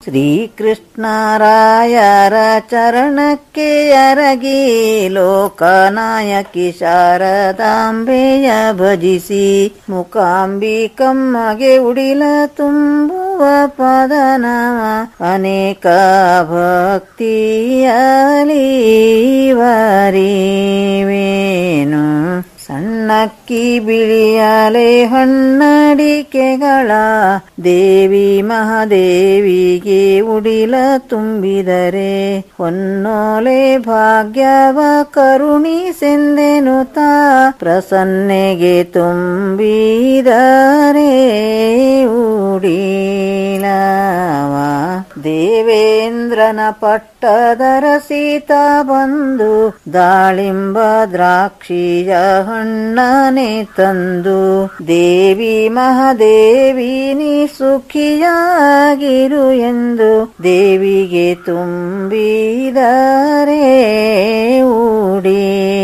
ಶ್ರೀಕೃಷ್ಣರಾಯರ ಚರಣಕ್ಕೆ ಅರಗಿ ಲೋಕನಾಯಕಿ ಶಾರದಾಂಬೆಯ ಭಜಿಸಿ ಮುಕಾಂಬಿಕಮ್ಮಗೆ ಉಡಿಲ ತುಂಬುವ ಪದನವ ಅನೇಕ ಭಕ್ತಿಯಲಿ ವರಿವೇನು ಸಣ್ಣಕ್ಕಿ ಬಿಳಿಯಲೆ ಹಣ್ಣಡಿಕೆಗಳ ದೇವಿ ಮಹಾದೇವಿಗೆ ಉಡಿಲ ತುಂಬಿದರೆ ಹೊನ್ನೋಲೆ ಭಾಗ್ಯವ ಕರುಣಿಸೆಂದೆನುತ ಪ್ರಸನ್ನೆಗೆ ತುಂಬಿದರೆ ಉಡಿಲವ ದೇವೇಂದ್ರನ ಪಟ್ಟದರ ಸೀತಾ ಬಂದು ದಾಳಿಂಬ ದ್ರಾಕ್ಷಿಯ ಹಣ್ಣನೆ ತಂದು ದೇವಿ ಮಹಾದೇವಿ ನೀ ಸುಖಿಯಾಗಿರು ಎಂದು ದೇವಿಗೆ ತುಂಬಿದರೆ ಉಡಿಲವ